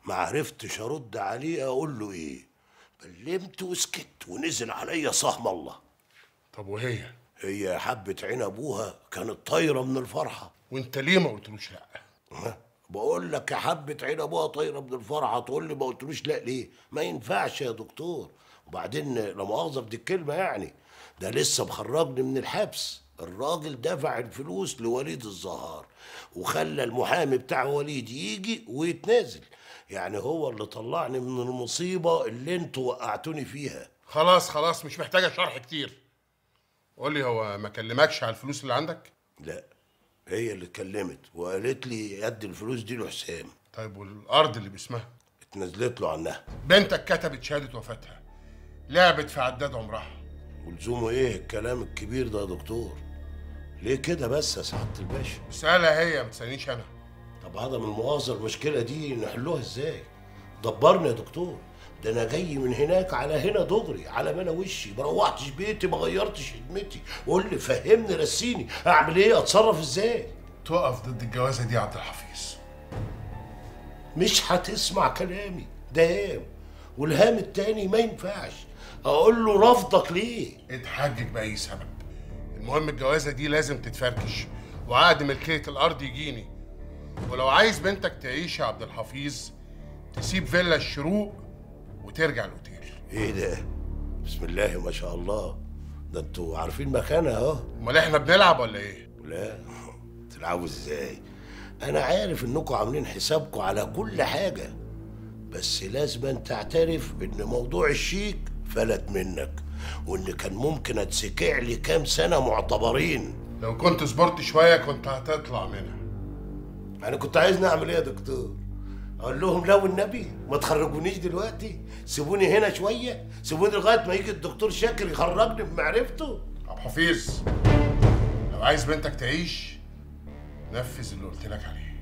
ما عرفتش ارد عليه اقول له ايه بلمت وسكت ونزل عليا صهم الله طب وهي هي حبة عين ابوها كانت طايرة من الفرحة وانت ليه ما قلتلوش لا ها؟ بقول لك يا حبة عين ابوها طايرة من الفرحة تقول لي ما قلتلوش لا ليه ما ينفعش يا دكتور وبعدين لا مؤاخذة بدي الكلمة يعني ده لسه مخرجني من الحبس الراجل دفع الفلوس لوليد الزهار وخلى المحامي بتاع وليد يجي ويتنازل يعني هو اللي طلعني من المصيبة اللي انتوا وقعتوني فيها خلاص خلاص مش محتاجه شرح كتير قول لي هو ما كلمكش على الفلوس اللي عندك لا هي اللي اتكلمت وقالت لي يد الفلوس دي لحسام طيب والارض اللي باسمها اتنزلت له عنها بنتك كتبت شهاده وفاتها لعبت في عداد عمرها ولزومه ايه الكلام الكبير ده يا دكتور ليه كده بس يا سعاده الباشا اسالها هي ما تسالنيش انا طب عدم المؤاخذه المشكله دي نحلوها ازاي دبرني يا دكتور ده انا جاي من هناك على هنا دغري على ما انا وشي ما روحتش بيتي ما غيرتش خدمتي قول لي فهمني رسيني اعمل ايه اتصرف ازاي تقف ضد الجوازه دي يا عبد الحفيظ مش هتسمع كلامي ده هام والهام التاني ما ينفعش اقول له رفضك ليه اتحجج باي سبب المهم الجوازه دي لازم تتفركش وعقد ملكيه الارض يجيني ولو عايز بنتك تعيش يا عبد الحفيظ تسيب فيلا الشروق وترجع الاوتيل ايه ده بسم الله ما شاء الله ده انتوا عارفين مكانها اهو امال احنا بنلعب ولا ايه لا تلعبوا ازاي انا عارف انكم عاملين حسابكم على كل حاجه بس لازم تعترف ان موضوع الشيك فلت منك وان كان ممكن اتسكع لي كام سنه معتبرين لو كنت صبرت شويه كنت هتطلع منها انا كنت عايز نعمل ايه يا دكتور اقول لهم لو النبي ما تخرجونيش دلوقتي سيبوني هنا شويه سيبوني لغايه ما يجي الدكتور شاكر يخرجني بمعرفته عبد الحفيظ لو عايز بنتك تعيش نفذ اللي قلت لك عليه